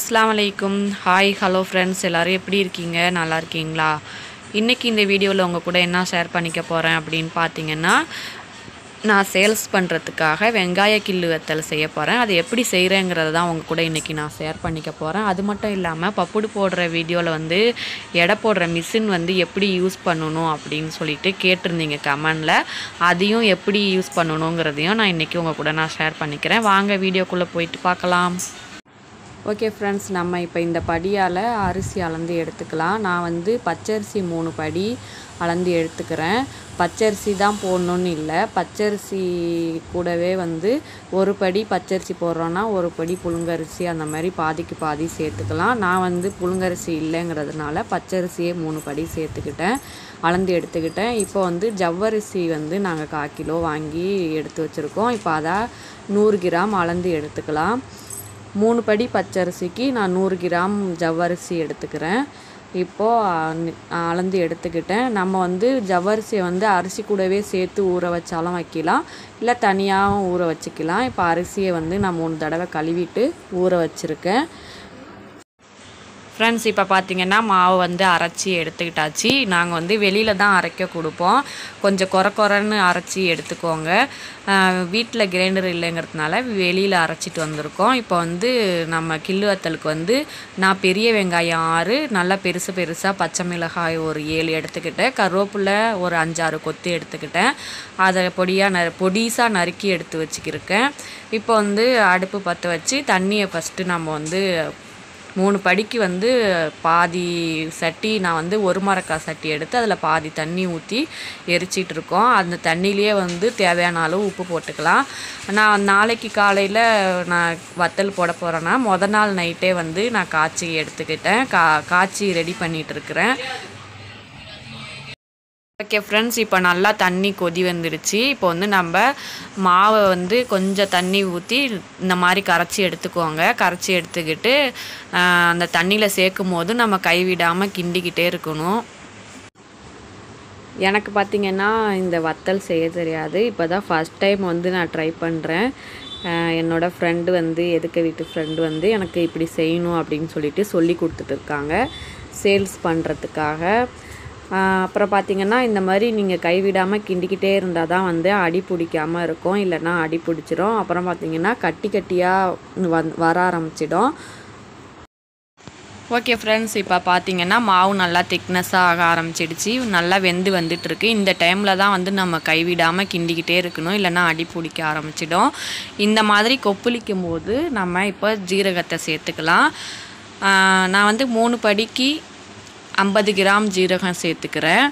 அஸ்ஸலாமு அலைக்கும் hi hello friends எல்லோரும் எப்படி இருக்கீங்க நல்லா இருக்கீங்களா இன்றைக்கி இந்த வீடியோவில் உங்கள் கூட என்ன ஷேர் பண்ணிக்க போகிறேன் அப்படின்னு பார்த்தீங்கன்னா நான் சேல்ஸ் பண்ணுறதுக்காக வெங்காய கில்லு வத்தல் செய்ய போகிறேன் அது எப்படி செய்கிறேங்கிறத தான் உங்கள் கூட இன்றைக்கி நான் ஷேர் பண்ணிக்க போகிறேன் அது மட்டும் இல்லாமல் பப்புடு போடுற வீடியோவில் வந்து எடை போடுற மிஷின் வந்து எப்படி யூஸ் பண்ணணும் அப்படின்னு சொல்லிட்டு கேட்டிருந்தீங்க கமெண்டில் அதையும் எப்படி யூஸ் பண்ணணுங்கிறதையும் நான் இன்றைக்கி உங்கள் கூட நான் ஷேர் பண்ணிக்கிறேன் வாங்க வீடியோக்குள்ளே போயிட்டு பார்க்கலாம் ஓகே ஃப்ரெண்ட்ஸ் நம்ம இப்போ இந்த படியால் அரிசி அளந்து எடுத்துக்கலாம் நான் வந்து பச்சரிசி மூணு படி அளந்து எடுத்துக்கிறேன் பச்சரிசி தான் போடணுன்னு இல்லை பச்சரிசி கூடவே வந்து ஒரு படி பச்சரிசி போடுறோன்னா ஒரு படி புழுங்கரிசி அந்த மாதிரி பாதிக்கு பாதி சேர்த்துக்கலாம் நான் வந்து புழுங்கரிசி இல்லைங்கிறதுனால பச்சரிசியே மூணு படி சேர்த்துக்கிட்டேன் அளந்து எடுத்துக்கிட்டேன் இப்போ வந்து ஜவ்வரிசி வந்து நாங்கள் கால் கிலோ வாங்கி எடுத்து வச்சுருக்கோம் இப்போ அதை நூறு கிராம் அளந்து எடுத்துக்கலாம் மூணு படி பச்சரிசிக்கு நான் நூறு கிராம் ஜவ்வரிசி எடுத்துக்கிறேன் இப்போது அளந்து எடுத்துக்கிட்டேன் நம்ம வந்து ஜவ்வரிசியை வந்து அரிசி கூடவே சேர்த்து ஊற வச்சாலும் வைக்கலாம் இல்லை தனியாகவும் ஊற வச்சுக்கலாம் இப்போ அரிசியை வந்து நான் மூணு தடவை கழுவிட்டு ஊற வச்சுருக்கேன் ஃப்ரெண்ட்ஸ் இப்போ பார்த்தீங்கன்னா மாவு வந்து அரைச்சி எடுத்துக்கிட்டாச்சு நாங்கள் வந்து வெளியில் தான் அரைக்க கொடுப்போம் கொஞ்சம் குறை குறைன்னு அரைச்சி எடுத்துக்கோங்க வீட்டில் கிரைண்டர் இல்லைங்கிறதுனால வெளியில் அரைச்சிட்டு வந்திருக்கோம் இப்போ வந்து நம்ம கில்லு வத்தலுக்கு வந்து நான் பெரிய வெங்காயம் ஆறு நல்லா பெருசு பெருசாக பச்சை மிளகாய் ஒரு ஏழு எடுத்துக்கிட்டேன் கருவேப்பிலை ஒரு அஞ்சாறு கொத்து எடுத்துக்கிட்டேன் அதை பொடியாக ந பொடிசாக நறுக்கி எடுத்து வச்சுக்கிருக்கேன் இப்போ வந்து அடுப்பு பற்ற வச்சு தண்ணியை ஃபஸ்ட்டு நம்ம வந்து மூணு படிக்கு வந்து பாதி சட்டி நான் வந்து ஒரு மரக்காய் சட்டி எடுத்து அதில் பாதி தண்ணி ஊற்றி எரிச்சிட்டு இருக்கோம் அந்த தண்ணியிலே வந்து தேவையான அளவு உப்பு போட்டுக்கலாம் நான் நாளைக்கு காலையில் நான் வத்தல் போட போகிறேன்னா மொதல் நாள் நைட்டே வந்து நான் காய்ச்சி எடுத்துக்கிட்டேன் கா காய்ச்சி ரெடி பண்ணிகிட்டு இருக்கிறேன் ஓகே ஃப்ரெண்ட்ஸ் இப்போ நல்லா தண்ணி கொதி வந்துடுச்சு இப்போ வந்து நம்ம மாவை வந்து கொஞ்சம் தண்ணி ஊற்றி இந்த மாதிரி கரைச்சி எடுத்துக்கோங்க கரைச்சி எடுத்துக்கிட்டு அந்த தண்ணியில் சேர்க்கும் போது நம்ம கைவிடாமல் கிண்டிக்கிட்டே இருக்கணும் எனக்கு பார்த்திங்கன்னா இந்த வத்தல் செய்ய தெரியாது இப்போ தான் ஃபஸ்ட் டைம் வந்து நான் ட்ரை பண்ணுறேன் என்னோடய ஃப்ரெண்டு வந்து எதுக்க வீட்டு ஃப்ரெண்டு வந்து எனக்கு இப்படி செய்யணும் அப்படின்னு சொல்லிட்டு சொல்லி கொடுத்துட்டு இருக்காங்க சேல்ஸ் பண்ணுறதுக்காக அப்புறம் பார்த்திங்கன்னா இந்த மாதிரி நீங்கள் கைவிடாமல் கிண்டிக்கிட்டே இருந்தால் தான் வந்து அடி பிடிக்காமல் இருக்கும் இல்லைன்னா அடி பிடிச்சிரும் அப்புறம் பார்த்திங்கன்னா கட்டி கட்டியாக வந் வர ஆரம்பிச்சிடும் ஓகே ஃப்ரெண்ட்ஸ் இப்போ பார்த்தீங்கன்னா மாவு நல்லா திக்னஸாக ஆக ஆரம்பிச்சிடுச்சு நல்லா வெந்து வந்துட்டுருக்கு இந்த டைமில் தான் வந்து நம்ம கைவிடாமல் கிண்டிக்கிட்டே இருக்கணும் இல்லைன்னா அடி பிடிக்க ஆரம்பிச்சிடும் இந்த மாதிரி கொப்பளிக்கும் போது நம்ம இப்போ ஜீரகத்தை சேர்த்துக்கலாம் நான் வந்து மூணு படிக்கு ஐம்பது கிராம் ஜீரகம் சேர்த்துக்கிறேன்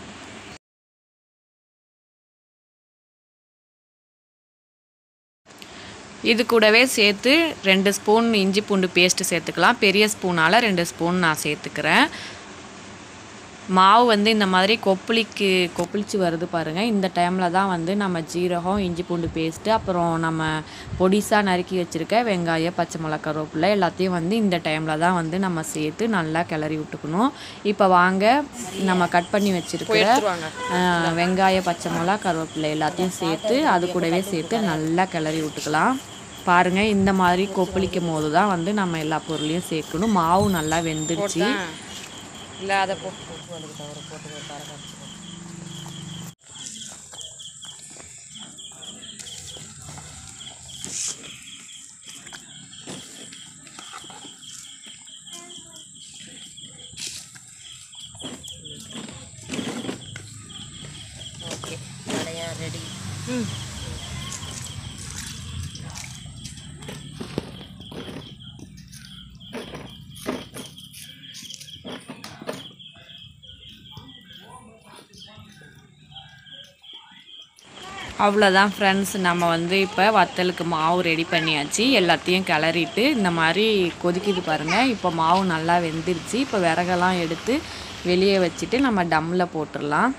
இது கூடவே சேர்த்து ரெண்டு ஸ்பூன் இஞ்சி பூண்டு பேஸ்ட்டு சேர்த்துக்கலாம் பெரிய ஸ்பூனால் ரெண்டு ஸ்பூன் நான் சேர்த்துக்கிறேன் மாவு வந்து இந்த மாதிரி கொப்பளிக்கு கொப்பளிச்சு வருது பாருங்கள் இந்த டைமில் தான் வந்து நம்ம ஜீரகம் இஞ்சி பூண்டு பேஸ்ட்டு அப்புறம் நம்ம பொடிசாக நறுக்கி வச்சுருக்க வெங்காயம் பச்சை மிளகா கருவேப்பிலை எல்லாத்தையும் வந்து இந்த டைமில் தான் வந்து நம்ம சேர்த்து நல்லா கிளறி விட்டுக்கணும் இப்போ வாங்க நம்ம கட் பண்ணி வச்சுருக்கிற வெங்காய பச்சை மிளகா கருவேப்பிலை எல்லாத்தையும் சேர்த்து அது கூடவே சேர்த்து நல்லா கிளறி விட்டுக்கலாம் பாருங்கள் இந்த மாதிரி கொப்பளிக்கும் போது தான் வந்து நம்ம எல்லா பொருளையும் சேர்க்கணும் மாவு நல்லா வெந்துடுச்சு இல்லை அதை போட்டு போட்டு அதுக்கு தவிர போட்டு ஒரு தர ஓகே வடையா ரெடி ம் அவ்வளோதான் ஃப்ரெண்ட்ஸ் நம்ம வந்து இப்போ வத்தலுக்கு மாவு ரெடி பண்ணியாச்சு எல்லாத்தையும் கிளறிட்டு இந்த மாதிரி கொதிக்குது பாருங்கள் இப்போ மாவு நல்லா வெந்துருச்சு இப்போ விறகெல்லாம் எடுத்து வெளியே வச்சுட்டு நம்ம டம்மில் போட்டுடலாம்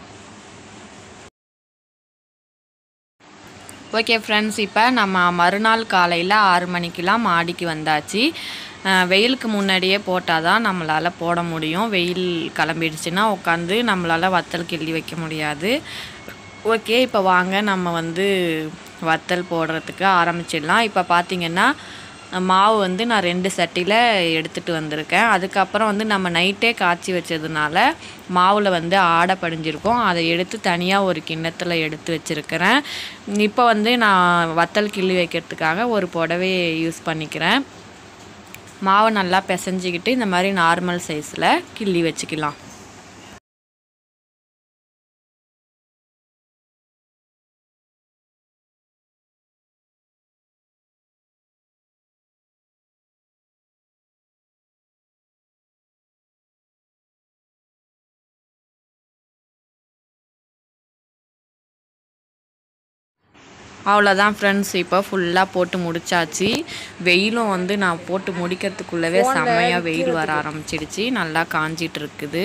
ஓகே ஃப்ரெண்ட்ஸ் இப்போ நம்ம மறுநாள் காலையில் ஆறு மணிக்கெலாம் மாடிக்கு வந்தாச்சு வெயிலுக்கு முன்னாடியே போட்டால் தான் நம்மளால் போட முடியும் வெயில் கிளம்பிடுச்சுன்னா உட்காந்து நம்மளால் வத்தல் கிள்ளி வைக்க முடியாது ஓகே இப்போ வாங்க நம்ம வந்து வத்தல் போடுறதுக்கு ஆரம்பிச்சிடலாம் இப்போ பார்த்திங்கன்னா மாவு வந்து நான் ரெண்டு சட்டியில் எடுத்துகிட்டு வந்திருக்கேன் அதுக்கப்புறம் வந்து நம்ம நைட்டே காய்ச்சி வச்சதுனால மாவில் வந்து ஆடை படிஞ்சிருக்கும் அதை எடுத்து தனியாக ஒரு கிண்ணத்தில் எடுத்து வச்சுருக்கிறேன் இப்போ வந்து நான் வத்தல் கிள்ளி வைக்கிறதுக்காக ஒரு புடவையை யூஸ் பண்ணிக்கிறேன் மாவை நல்லா பிசைஞ்சிக்கிட்டு இந்த மாதிரி நார்மல் சைஸில் கிள்ளி வச்சுக்கலாம் அவ்வளோதான் ஃப்ரெண்ட்ஸ் இப்போ ஃபுல்லாக போட்டு முடிச்சாச்சு வெயிலும் வந்து நான் போட்டு முடிக்கிறதுக்குள்ளவே செம்மையாக வெயில் வர ஆரம்பிச்சிடுச்சு நல்லா காஞ்சிட்டு இருக்குது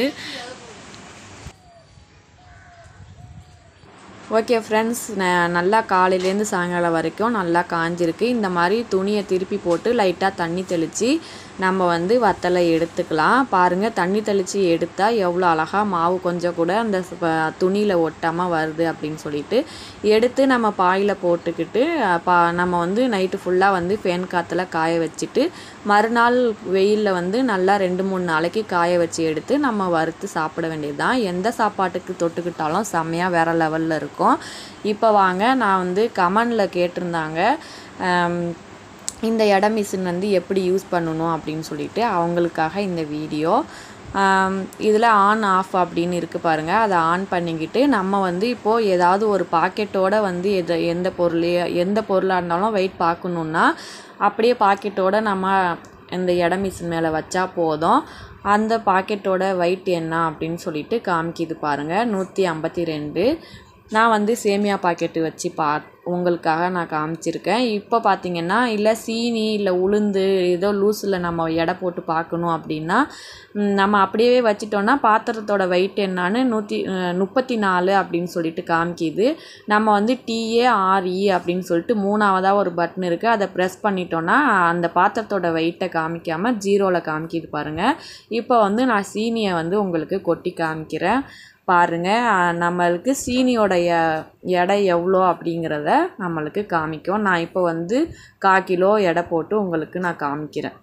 ஓகே ஃப்ரெண்ட்ஸ் நான் நல்லா காலையிலேருந்து சாயங்காலம் வரைக்கும் நல்லா காஞ்சிருக்கு இந்த மாதிரி துணியை திருப்பி போட்டு லைட்டாக தண்ணி தெளித்து நம்ம வந்து வத்தலை எடுத்துக்கலாம் பாருங்கள் தண்ணி தெளித்து எடுத்தால் எவ்வளோ அழகாக மாவு கொஞ்சம் கூட அந்த துணியில் ஒட்டாமல் வருது அப்படின்னு சொல்லிட்டு எடுத்து நம்ம பாயில் போட்டுக்கிட்டு பா நம்ம வந்து நைட்டு ஃபுல்லாக வந்து ஃபேன் காற்றுல காய வச்சுட்டு மறுநாள் வெயிலில் வந்து நல்லா ரெண்டு மூணு நாளைக்கு காய வச்சு எடுத்து நம்ம வறுத்து சாப்பிட வேண்டியது தான் எந்த சாப்பாட்டுக்கு தொட்டுக்கிட்டாலும் செம்மையாக வேறு லெவலில் இருக்கும் இப்போ வாங்க நான் வந்து கமெண்டில் கேட்டிருந்தாங்க இந்த எடை மிஷின் வந்து எப்படி யூஸ் பண்ணணும் அப்படின்னு சொல்லிட்டு அவங்களுக்காக இந்த வீடியோ இதில் ஆன் ஆஃப் அப்படின்னு இருக்குது பாருங்கள் அதை ஆன் பண்ணிக்கிட்டு நம்ம வந்து இப்போது ஏதாவது ஒரு பாக்கெட்டோட வந்து எது எந்த பொருள் எந்த பொருளாக இருந்தாலும் வெயிட் பார்க்கணுன்னா அப்படியே பாக்கெட்டோட நம்ம இந்த எடை மிஷின் மேலே வச்சா போதும் அந்த பாக்கெட்டோட வெயிட் என்ன அப்படின்னு சொல்லிட்டு காமிக்கிது பாருங்கள் நூற்றி ஐம்பத்தி ரெண்டு நான் வந்து சேமியா பாக்கெட்டு வச்சு பா உங்களுக்காக நான் காமிச்சிருக்கேன் இப்போ பார்த்தீங்கன்னா இல்லை சீனி இல்லை உளுந்து ஏதோ லூஸில் நம்ம எடை போட்டு பார்க்கணும் அப்படின்னா நம்ம அப்படியே வச்சிட்டோன்னா பாத்திரத்தோட வெயிட் என்னான்னு நூற்றி முப்பத்தி நாலு அப்படின்னு சொல்லிட்டு காமிக்கிது நம்ம வந்து டிஏ ஆர்இ அப்படின்னு சொல்லிட்டு மூணாவதாக ஒரு பட்டன் இருக்குது அதை ப்ரெஸ் பண்ணிட்டோன்னா அந்த பாத்திரத்தோட வெயிட்டை காமிக்காமல் ஜீரோவில் காமிக்கிது பாருங்கள் இப்போ வந்து நான் சீனியை வந்து உங்களுக்கு கொட்டி காமிக்கிறேன் பாருங்கள் நம்மளுக்கு சீனியோட எடை எவ்வளோ அப்படிங்கிறத நம்மளுக்கு காமிக்கும் நான் இப்போ வந்து கா கிலோ எடை போட்டு உங்களுக்கு நான் காமிக்கிறேன்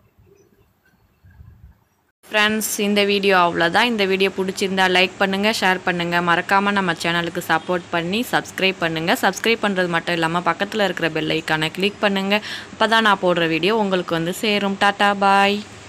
ஃப்ரெண்ட்ஸ் இந்த வீடியோ அவ்வளோதான் இந்த வீடியோ பிடிச்சிருந்தா லைக் பண்ணுங்கள் ஷேர் பண்ணுங்கள் மறக்காமல் நம்ம சேனலுக்கு சப்போர்ட் பண்ணி சப்ஸ்கிரைப் பண்ணுங்கள் சப்ஸ்கிரைப் பண்ணுறது மட்டும் இல்லாமல் பக்கத்தில் இருக்கிற பெல் ஐக்கானை கிளிக் பண்ணுங்கள் அப்போ தான் நான் போடுற வீடியோ உங்களுக்கு வந்து சேரும் டாட்டா பாய்